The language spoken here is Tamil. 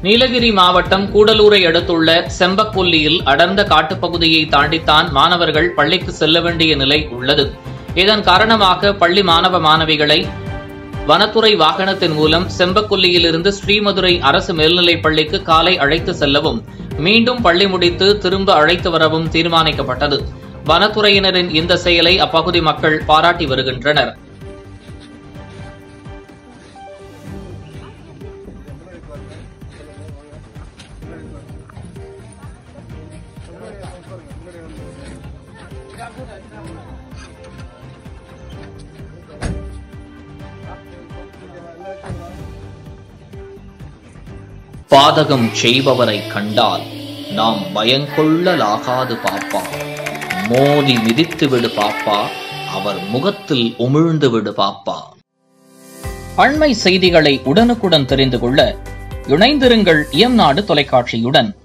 நீலகிரி மாவட்டம் கூடலூரை அடுத்துள்ள செம்பக்கொல்லியில் அடர்ந்த காட்டுப்பகுதியை தாண்டித்தான் மாணவர்கள் பள்ளிக்கு செல்ல வேண்டிய நிலை உள்ளது இதன் காரணமாக பள்ளி மாணவ மாணவிகளை வனத்துறை வாகனத்தின் மூலம் செம்பக்கொல்லியிலிருந்து ஸ்ரீமதுரை அரசு மேல்நிலைப் பள்ளிக்கு காலை அழைத்து செல்லவும் மீண்டும் பள்ளி முடித்து திரும்ப அழைத்து வரவும் தீர்மானிக்கப்பட்டது வனத்துறையினரின் இந்த செயலை அப்பகுதி மக்கள் பாராட்டி வருகின்றனர் பாதகம் செய்பவரை கண்டால் நாம் பயங்கொள்ளலாகாது பாப்பா மோதி மிதித்து விடு பாப்பா அவர் முகத்தில் உமிழ்ந்து விடு பாப்பா அண்மை செய்திகளை உடனுக்குடன் தெரிந்து கொள்ள இணைந்திருங்கள் இயம்நாடு தொலைக்காட்சியுடன்